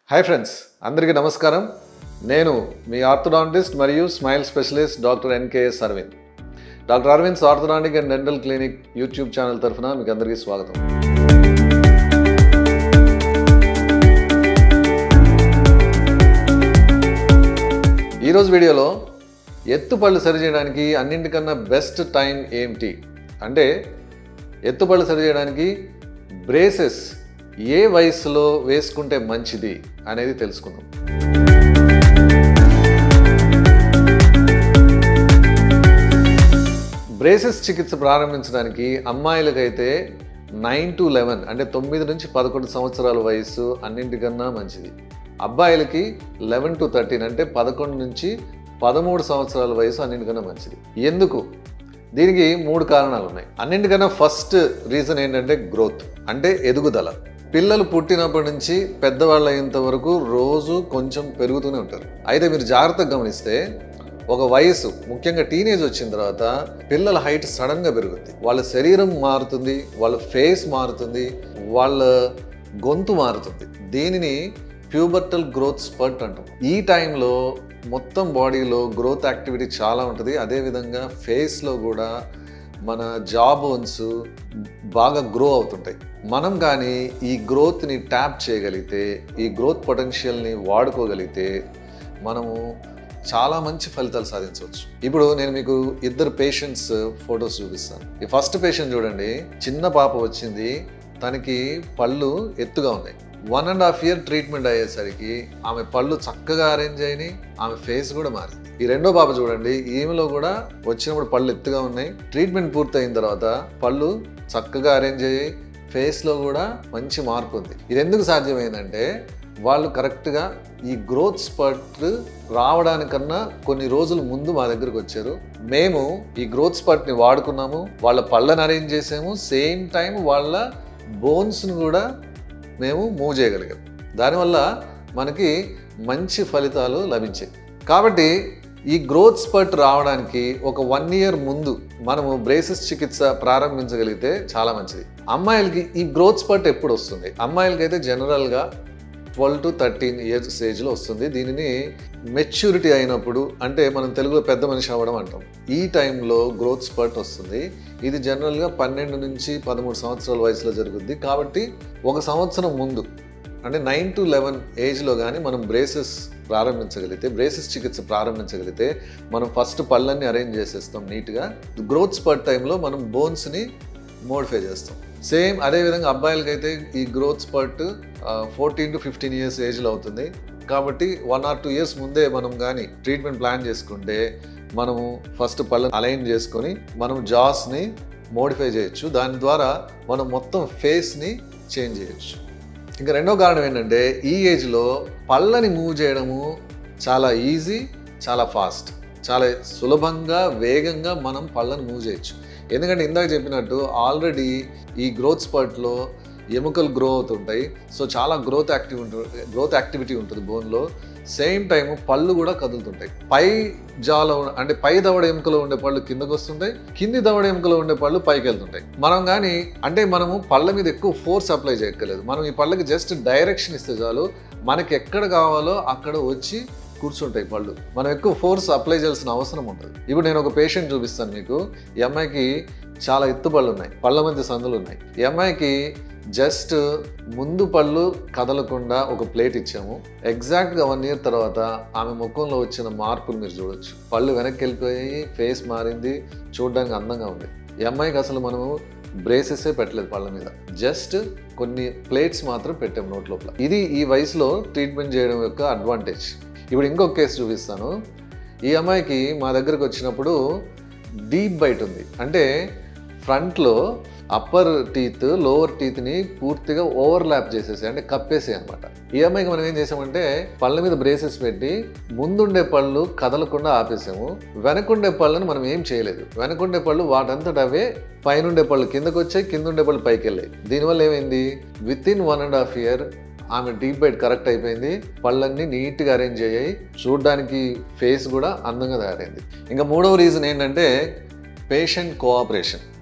hi friends అందరికీ నమస్కారం నేను మీ ఆర్థోడాంటిస్ట్ మరియు smile specialist doctor NKS Aravind doctor Aravind's orthodontic and dental clinic YouTube channel తరఫున మీకు అందరికీ స్వాగతం ఈరోజు వీడియోలో ఎత్తుపళ్ళు సరిచేయడానికి అన్నింటికన్నా బెస్ట్ టైం ఏమిటి అంటే ఎత్తుపళ్ళు సరిచేయడానికి బ్రేసెస్ ఏ వయసులో వేసుకుంటే మంచిది అనేది తెలుసుకుందాం బ్రేసెస్ చికిత్స ప్రారంభించడానికి అమ్మాయిలకైతే నైన్ టు లెవెన్ అంటే తొమ్మిది నుంచి పదకొండు సంవత్సరాల వయసు అన్నింటికన్నా మంచిది అబ్బాయిలకి లెవెన్ టు థర్టీన్ అంటే పదకొండు నుంచి పదమూడు సంవత్సరాల వయసు అన్నింటికన్నా మంచిది ఎందుకు దీనికి మూడు కారణాలు ఉన్నాయి అన్నింటికన్నా ఫస్ట్ రీజన్ ఏంటంటే గ్రోత్ అంటే ఎదుగుదల పిల్లలు పుట్టినప్పటి నుంచి పెద్దవాళ్ళు అయ్యేంత వరకు రోజు కొంచెం పెరుగుతూనే ఉంటారు అయితే మీరు జాగ్రత్తగా గమనిస్తే ఒక వయసు ముఖ్యంగా టీనేజ్ వచ్చిన తర్వాత పిల్లల హైట్ సడన్గా పెరుగుద్ది వాళ్ళ శరీరం మారుతుంది వాళ్ళ ఫేస్ మారుతుంది వాళ్ళ గొంతు మారుతుంది దీనిని ప్యూబర్టల్ గ్రోత్ స్పర్ట్ అంటాం ఈ టైంలో మొత్తం బాడీలో గ్రోత్ యాక్టివిటీ చాలా ఉంటుంది అదేవిధంగా ఫేస్లో కూడా మన జా బోన్స్ బాగా గ్రో అవుతుంటాయి మనం కానీ ఈ గ్రోత్ని ట్యాప్ చేయగలిగితే ఈ గ్రోత్ పొటెన్షియల్ని వాడుకోగలిగితే మనము చాలా మంచి ఫలితాలు సాధించవచ్చు ఇప్పుడు నేను మీకు ఇద్దరు పేషెంట్స్ ఫొటోస్ చూపిస్తాను ఈ ఫస్ట్ పేషెంట్ చూడండి చిన్న పాప వచ్చింది తనకి పళ్ళు ఎత్తుగా ఉన్నాయి one and half year treatment అయ్యేసరికి ఆమె పళ్ళు చక్కగా అరేంజ్ అయినాయి ఆమె ఫేస్ కూడా మారింది ఈ రెండో పాప చూడండి ఈమెలో కూడా వచ్చినప్పుడు పళ్ళు ఎత్తుగా ఉన్నాయి ట్రీట్మెంట్ పూర్తయిన తర్వాత పళ్ళు చక్కగా అరేంజ్ అయ్యాయి ఫేస్లో కూడా మంచి మార్పు ఉంది ఇది ఎందుకు సాధ్యమైందంటే వాళ్ళు కరెక్ట్గా ఈ గ్రోత్ స్పర్ట్ రావడానికన్నా కొన్ని రోజుల ముందు మా దగ్గరకు వచ్చారు మేము ఈ గ్రోత్ స్పర్ట్ని వాడుకున్నాము వాళ్ళ పళ్ళని అరేంజ్ చేసాము సేమ్ టైం వాళ్ళ బోన్స్ని కూడా మేము మూవ్ చేయగలిగాం దానివల్ల మనకి మంచి ఫలితాలు లభించాయి కాబట్టి ఈ గ్రోత్ స్పర్ట్ రావడానికి ఒక వన్ ఇయర్ ముందు మనము బ్రేసెస్ చికిత్స ప్రారంభించగలిగితే చాలా మంచిది అమ్మాయిలకి ఈ గ్రోత్ స్పర్ట్ ఎప్పుడు వస్తుంది అమ్మాయిలకి అయితే జనరల్గా ట్వెల్వ్ టు థర్టీన్ ఇయర్స్ ఏజ్లో వస్తుంది దీనిని మెచ్యూరిటీ అయినప్పుడు అంటే మనం తెలుగులో పెద్ద మనిషి అవ్వడం అంటాం ఈ టైంలో గ్రోత్ స్పర్ట్ వస్తుంది ఇది జనరల్గా పన్నెండు నుంచి పదమూడు సంవత్సరాల వయసులో జరుగుద్ది కాబట్టి ఒక సంవత్సరం ముందు అంటే నైన్ టు లెవెన్ ఏజ్లో కానీ మనం బ్రేసెస్ ప్రారంభించగలిగితే బ్రేసెస్ చికిత్స ప్రారంభించగలిగితే మనం ఫస్ట్ పళ్ళన్నీ అరేంజ్ చేసేస్తాం నీట్గా గ్రోత్ స్పర్ట్ టైంలో మనం బోన్స్ని మోడిఫై చేస్తాం సేమ్ అదేవిధంగా అబ్బాయిలకైతే ఈ growth spurt fourteen to fifteen years ఏజ్లో అవుతుంది కాబట్టి వన్ ఆర్ టూ ఇయర్స్ ముందే మనం కానీ ట్రీట్మెంట్ ప్లాన్ చేసుకుంటే మనము ఫస్ట్ పళ్ళని అలైన్ చేసుకొని మనం జాస్ని మోడిఫై చేయొచ్చు దాని ద్వారా మనం మొత్తం ఫేస్ని చేంజ్ చేయొచ్చు ఇంకా రెండో కారణం ఏంటంటే ఈ ఏజ్లో పళ్ళని మూవ్ చేయడము చాలా ఈజీ చాలా ఫాస్ట్ చాలా సులభంగా వేగంగా మనం పళ్ళని మూవ్ చేయొచ్చు ఎందుకంటే ఇందాక చెప్పినట్టు ఆల్రెడీ ఈ గ్రోత్ స్పర్ట్లో ఎముకలు గ్రో అవుతుంటాయి సో చాలా గ్రోత్ యాక్టివ్ ఉంటుంది గ్రోత్ యాక్టివిటీ ఉంటుంది బోన్లో సేమ్ టైం పళ్ళు కూడా కదులుతుంటాయి పై జాలో అంటే పై దవడ ఎముకలో ఉండే పళ్ళు కిందకు వస్తుంటాయి కింది దవడ ఎముకలో ఉండే పళ్ళు పైకి వెళ్తుంటాయి మనం కానీ అంటే మనము పళ్ళ మీద ఎక్కువ ఫోర్స్ అప్లై చేయక్కర్లేదు మనం ఈ పళ్ళకి జస్ట్ డైరెక్షన్ ఇస్తే చాలు మనకి ఎక్కడ కావాలో అక్కడ వచ్చి కూర్చుంటాయి పళ్ళు మనం ఎక్కువ ఫోర్స్ అప్లై చేయాల్సిన అవసరం ఉంటుంది ఇప్పుడు నేను ఒక పేషెంట్ చూపిస్తాను మీకు ఈ అమ్మాయికి చాలా ఎత్తు పళ్ళు ఉన్నాయి పళ్ళ మధ్య సందులు ఉన్నాయి ఈ అమ్మాయికి జస్ట్ ముందు పళ్ళు కదలకుండా ఒక ప్లేట్ ఇచ్చాము ఎగ్జాక్ట్గా వన్ ఇయర్ తర్వాత ఆమె ముఖంలో వచ్చిన మార్పులు మీరు చూడొచ్చు పళ్ళు వెనక్కి వెళ్ళిపోయి ఫేస్ మారింది చూడడానికి అందంగా ఉంది ఈ అమ్మాయికి అసలు మనము బ్రేసెసే పెట్టలేదు పళ్ళ మీద జస్ట్ కొన్ని ప్లేట్స్ మాత్రం పెట్టాం నోట్ లోపల ఇది ఈ వయసులో ట్రీట్మెంట్ చేయడం యొక్క అడ్వాంటేజ్ ఇప్పుడు ఇంకొక కేసు చూపిస్తాను ఈ అమ్మాయికి మా దగ్గరకు వచ్చినప్పుడు డీప్ బైట్ ఉంది అంటే ఫ్రంట్లో అప్పర్ టీత్ లోవర్ టీత్ని పూర్తిగా ఓవర్లాప్ చేసేసి అంటే కప్పేసాయి అనమాట ఈ అమ్మాయికి మనం ఏం చేసామంటే పళ్ళ మీద బ్రేసెస్ పెట్టి ముందుండే పళ్ళు కదలకుండా ఆపేసాము వెనకుండే పళ్ళని మనం ఏం చేయలేదు వెనకుండే పళ్ళు వాటంతట అవే పైనుండే పళ్ళు కిందకు వచ్చాయి కింద ఉండే పళ్ళు పైకి వెళ్ళాయి దీనివల్ల ఏమైంది within one and half year ఆమె డీప్ బైట్ కరెక్ట్ అయిపోయింది పళ్ళన్నీ నీట్గా అరేంజ్ అయ్యాయి చూడడానికి ఫేస్ కూడా అందంగా తయారైంది ఇంకా మూడవ రీజన్ ఏంటంటే పేషెంట్ కోఆపరేషన్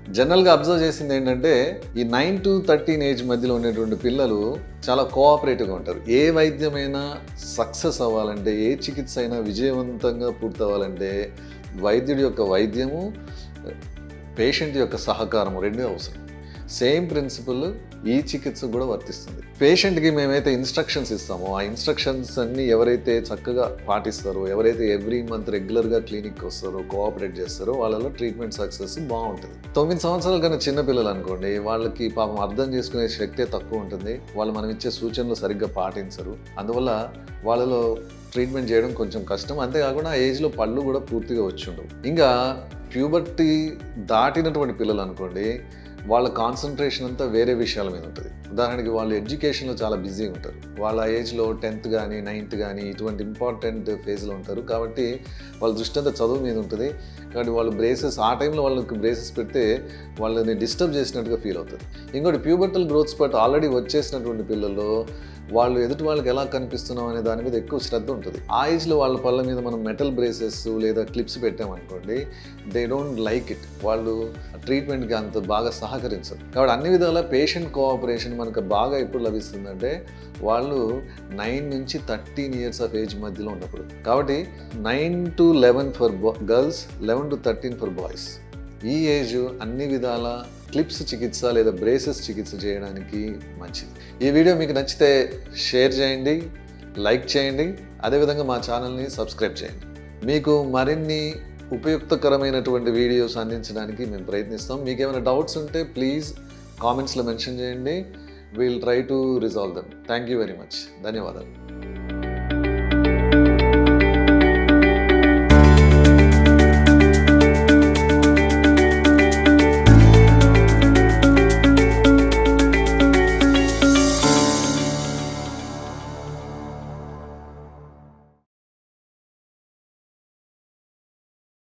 జనరల్గా అబ్జర్వ్ చేసింది ఏంటంటే ఈ నైన్ టు థర్టీన్ ఏజ్ మధ్యలో ఉండేటువంటి పిల్లలు చాలా కోఆపరేటివ్గా ఉంటారు ఏ వైద్యమైనా సక్సెస్ అవ్వాలంటే ఏ చికిత్స అయినా విజయవంతంగా పూర్తవ్వాలంటే వైద్యుడి యొక్క వైద్యము పేషెంట్ యొక్క సహకారం రెండే అవసరం సేమ్ ప్రిన్సిపల్ ఈ చికిత్స కూడా వర్తిస్తుంది పేషెంట్కి మేమైతే ఇన్స్ట్రక్షన్స్ ఇస్తామో ఆ ఇన్స్ట్రక్షన్స్ అన్ని ఎవరైతే చక్కగా పాటిస్తారో ఎవరైతే ఎవ్రీ మంత్ రెగ్యులర్గా క్లినిక్కి వస్తారో కోఆపరేట్ చేస్తారో వాళ్ళలో ట్రీట్మెంట్ సక్సెస్ బాగుంటుంది తొమ్మిది సంవత్సరాల కన్నా చిన్న పిల్లలు అనుకోండి వాళ్ళకి పాపం అర్థం చేసుకునే శక్తే తక్కువ ఉంటుంది వాళ్ళు మనం ఇచ్చే సూచనలు సరిగ్గా పాటించరు అందువల్ల వాళ్ళలో ట్రీట్మెంట్ చేయడం కొంచెం కష్టం అంతేకాకుండా ఆ ఏజ్లో పళ్ళు కూడా పూర్తిగా వచ్చి ఉండవు ఇంకా ప్యూబర్టీ దాటినటువంటి పిల్లలు అనుకోండి వాళ్ళ కాన్సన్ట్రేషన్ అంతా వేరే విషయాల మీద ఉంటుంది ఉదాహరణకి వాళ్ళు ఎడ్యుకేషన్లో చాలా బిజీగా ఉంటారు వాళ్ళ ఏజ్లో టెన్త్ కానీ నైన్త్ కానీ ఇటువంటి ఇంపార్టెంట్ ఫేజ్లో ఉంటారు కాబట్టి వాళ్ళ దృష్టి అంతా చదువు మీద ఉంటుంది కాబట్టి వాళ్ళు బ్రేసెస్ ఆ టైంలో వాళ్ళకి బ్రేసెస్ పెడితే వాళ్ళని డిస్టర్బ్ చేసినట్టుగా ఫీల్ అవుతుంది ఇంకోటి ప్యూబర్టల్ గ్రోత్ స్పాట్ ఆల్రెడీ వచ్చేసినటువంటి పిల్లల్లో వాళ్ళు ఎదుటి వాళ్ళకి ఎలా కనిపిస్తున్నాం అనే దాని మీద ఎక్కువ శ్రద్ధ ఉంటుంది ఆ ఏజ్లో వాళ్ళ పళ్ళ మీద మనం మెటల్ బ్రేసెస్ లేదా క్లిప్స్ పెట్టామనుకోండి దే డోంట్ లైక్ ఇట్ వాళ్ళు ట్రీట్మెంట్కి అంత బాగా సహకరించరు కాబట్టి అన్ని విధాల పేషెంట్ కోఆపరేషన్ మనకు బాగా ఎప్పుడు లభిస్తుందంటే వాళ్ళు నైన్ నుంచి థర్టీన్ ఇయర్స్ ఆఫ్ ఏజ్ మధ్యలో ఉన్నప్పుడు కాబట్టి nine to eleven for girls eleven to thirteen for boys ఈ ఏజ్ అన్ని విధాల క్లిప్స్ చికిత్స లేదా బ్రేసెస్ చికిత్స చేయడానికి మంచిది ఈ వీడియో మీకు నచ్చితే షేర్ చేయండి లైక్ చేయండి అదేవిధంగా మా ఛానల్ని సబ్స్క్రైబ్ చేయండి మీకు మరిన్ని ఉపయుక్తకరమైనటువంటి వీడియోస్ అందించడానికి మేము ప్రయత్నిస్తాం మీకు ఏమైనా డౌట్స్ ఉంటే ప్లీజ్ కామెంట్స్లో మెన్షన్ చేయండి we'll try to resolve them thank you very much ధన్యవాదాలు